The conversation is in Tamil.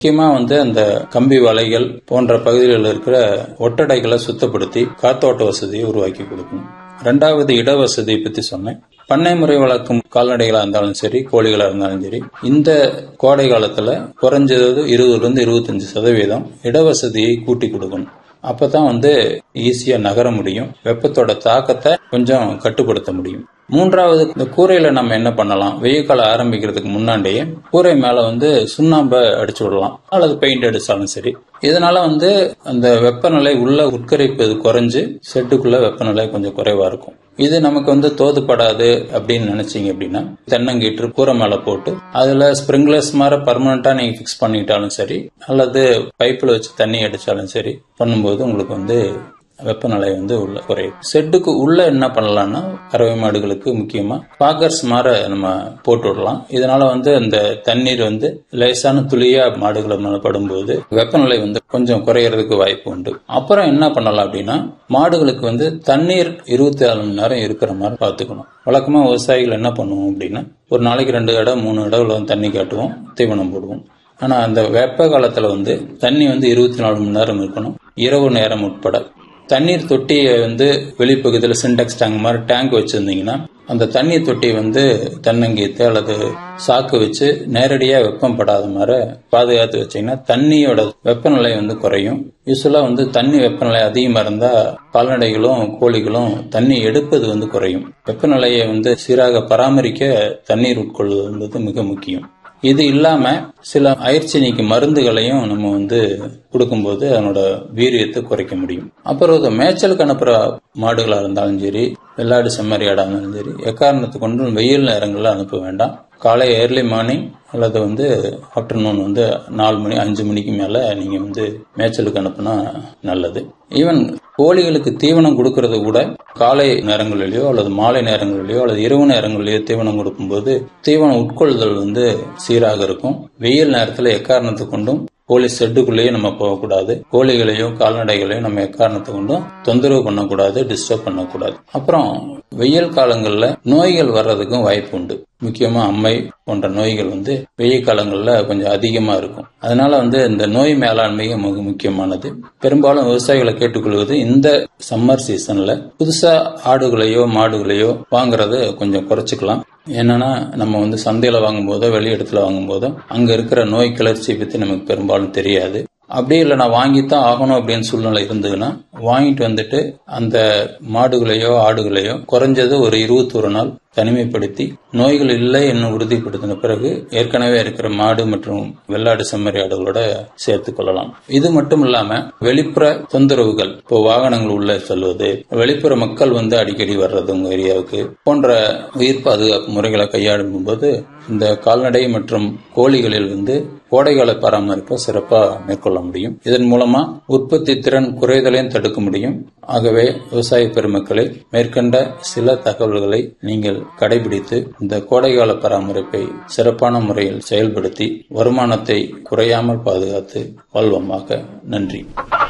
முக்கியமா வந்து அந்த கம்பி வலைகள் போன்ற பகுதிகளில் இருக்கிற ஒட்டடைகளை சுத்தப்படுத்தி காத்தோட்ட வசதியை உருவாக்கி கொடுக்கணும் ரெண்டாவது இட வசதியை பத்தி சொன்னேன் பண்ணை முறை வளர்க்கும் கால்நடைகளா இருந்தாலும் சரி கோழிகளா இருந்தாலும் சரி இந்த கோடை காலத்துல குறைஞ்சது இருபதுல இருந்து இருபத்தஞ்சு சதவீதம் இடவசதியை கூட்டி கொடுக்கணும் அப்பதான் வந்து ஈஸியா நகர முடியும் வெப்பத்தோட தாக்கத்தை கொஞ்சம் கட்டுப்படுத்த முடியும் மூன்றாவது இந்த கூரையில நம்ம என்ன பண்ணலாம் வெயில் காலம் ஆரம்பிக்கிறதுக்கு முன்னாடியே கூரை மேல வந்து சுண்ணாம்பை அடிச்சு விடலாம் அல்லது பெயிண்ட் அடிச்சாலும் சரி இதனால வந்து அந்த வெப்பநிலை உள்ள உட்கரிப்பது குறைஞ்சு செட்டுக்குள்ள வெப்பநிலை கொஞ்சம் குறைவா இருக்கும் இது நமக்கு வந்து தோதுப்படாது அப்படின்னு நினைச்சீங்க அப்படின்னா தென்னங்கீற்று கூரை மேல போட்டு அதுல ஸ்பிரிங்லர்ஸ் மாதிரி பர்மனண்டா நீங்க பிக்ஸ் பண்ணிட்டாலும் சரி அல்லது பைப்ல வச்சு தண்ணி அடிச்சாலும் சரி பண்ணும்போது உங்களுக்கு வந்து வெப்பநிலை வந்து உள்ள குறையும் செட்டுக்கு உள்ள என்ன பண்ணலாம்னா கறவை மாடுகளுக்கு முக்கியமா பாக்கர்ஸ் மாற நம்ம போட்டு விடலாம் இதனால வந்து அந்த தண்ணீர் வந்து லேசான துளியா மாடுகள் மேல படும்போது வெப்பநிலை வந்து கொஞ்சம் குறையறதுக்கு வாய்ப்பு உண்டு அப்புறம் என்ன பண்ணலாம் அப்படின்னா மாடுகளுக்கு வந்து தண்ணீர் இருபத்தி நாலு மணி நேரம் இருக்கிற மாதிரி பாத்துக்கணும் வழக்கமா விவசாயிகள் என்ன பண்ணுவோம் அப்படின்னா ஒரு நாளைக்கு ரெண்டு இடம் மூணு இடம் தண்ணி காட்டுவோம் தீவனம் போடுவோம் ஆனா அந்த வெப்ப காலத்துல வந்து தண்ணி வந்து இருபத்தி நாலு மணி நேரம் இருக்கணும் இரவு நேரம் உட்பட தண்ணீர் தொட்டியை வந்து வெளிப்பகுதியில் சின்டெக்ஸ் டேங்க் மாதிரி டேங்க் வச்சிருந்தீங்கன்னா அந்த தண்ணீர் தொட்டி வந்து தென்னங்கீத்து அல்லது சாக்கு வச்சு நேரடியாக வெப்பம் படாத மாதிரி பாதுகாத்து வச்சீங்கன்னா தண்ணியோட வெப்பநிலை வந்து குறையும் யூஸ்வலா வந்து தண்ணி வெப்பநிலை அதிகமாக இருந்தா கால்நடைகளும் கோழிகளும் தண்ணி எடுப்பது வந்து குறையும் வெப்பநிலையை வந்து சீராக பராமரிக்க தண்ணீர் உட்கொள்வது என்பது மிக முக்கியம் இது இல்லாம சில அயற்சி நீக்கி மருந்துகளையும் நம்ம வந்து கொடுக்கும்போது அதனோட வீரியத்தை குறைக்க முடியும் அப்புறம் மேய்ச்சலுக்கு அனுப்புற மாடுகளா இருந்தாலும் சரி வெள்ளாடு செம்மறி ஆடா இருந்தாலும் சரி எக்காரணத்தை கொண்டு வெயில் நேரங்களில் அனுப்ப வேண்டாம் காலை ஏர்லி மார்னிங் அல்லது வந்து ஆஃப்டர்நூன் வந்து நாலு மணி அஞ்சு மணிக்கு மேல நீங்க வந்து மேய்ச்சலுக்கு அனுப்புனா நல்லது ஈவன் கோழிகளுக்கு தீவனம் கொடுக்கறது கூட காலை நேரங்களிலேயோ அல்லது மாலை நேரங்களிலேயோ அல்லது இரவு நேரங்களிலேயோ தீவனம் கொடுக்கும்போது தீவனம் உட்கொள்ளுதல் வந்து சீராக இருக்கும் வெயில் நேரத்தில் எக்காரணத்தை கொண்டும் கோழி ஷெட்டுக்குள்ளேயே நம்ம போகக்கூடாது கோழிகளையோ கால்நடைகளையும் நம்ம எக்காரணத்தை கொண்டும் தொந்தரவு பண்ணக்கூடாது டிஸ்டர்ப் பண்ணக்கூடாது அப்புறம் வெயில் காலங்கள்ல நோய்கள் வர்றதுக்கும் வாய்ப்பு உண்டு முக்கியமா அம்மை போன்ற நோய்கள் வந்து வெயில் காலங்கள்ல கொஞ்சம் அதிகமா இருக்கும் அதனால வந்து இந்த நோய் மேலாண்மையும் மிக முக்கியமானது பெரும்பாலும் விவசாயிகளை கேட்டுக்கொள்வது இந்த சம்மர் சீசன்ல புதுசா ஆடுகளையோ மாடுகளையோ வாங்குறத கொஞ்சம் குறைச்சிக்கலாம் என்னன்னா நம்ம வந்து சந்தையில வாங்கும் போதோ வெளி இடத்துல வாங்கும் போதோ அங்க இருக்கிற நோய் கிளர்ச்சியை பத்தி நமக்கு பெரும்பாலும் தெரியாது அப்படி இல்லை நான் வாங்கித்தான் ஆகணும் அப்படின்னு சூழ்நிலை இருந்ததுன்னா வாங்கிட்டு வந்துட்டு அந்த மாடுகளையோ ஆடுகளையோ குறைஞ்சது ஒரு இருபத்தொரு நாள் தனிமைப்படுத்தி நோய்கள் இல்லை என்று உறுதிப்படுத்தின பிறகு ஏற்கனவே இருக்கிற மாடு மற்றும் வெள்ளாடு செம்மறி ஆடுகளோட சேர்த்து கொள்ளலாம் இது மட்டும் இல்லாம வெளிப்புற தொந்தரவுகள் இப்போ வாகனங்கள் உள்ள செல்வது வெளிப்புற மக்கள் வந்து அடிக்கடி வர்றது உங்க ஏரியாவுக்கு போன்ற உயிர் பாதுகாப்பு முறைகளை கையாளும் போது இந்த கால்நடை மற்றும் கோழிகளில் வந்து கோடைகால பராமரிப்பை சிறப்பாக மேற்கொள்ள முடியும் இதன் மூலமா உற்பத்தி திறன் குறைதலையும் தடுக்க முடியும் ஆகவே விவசாய பெருமக்களை மேற்கண்ட சில தகவல்களை நீங்கள் கடைபிடித்து இந்த கோடைகால பராமரிப்பை சிறப்பான முறையில் செயல்படுத்தி வருமானத்தை குறையாமல் பாதுகாத்து வாழ்வமாக நன்றி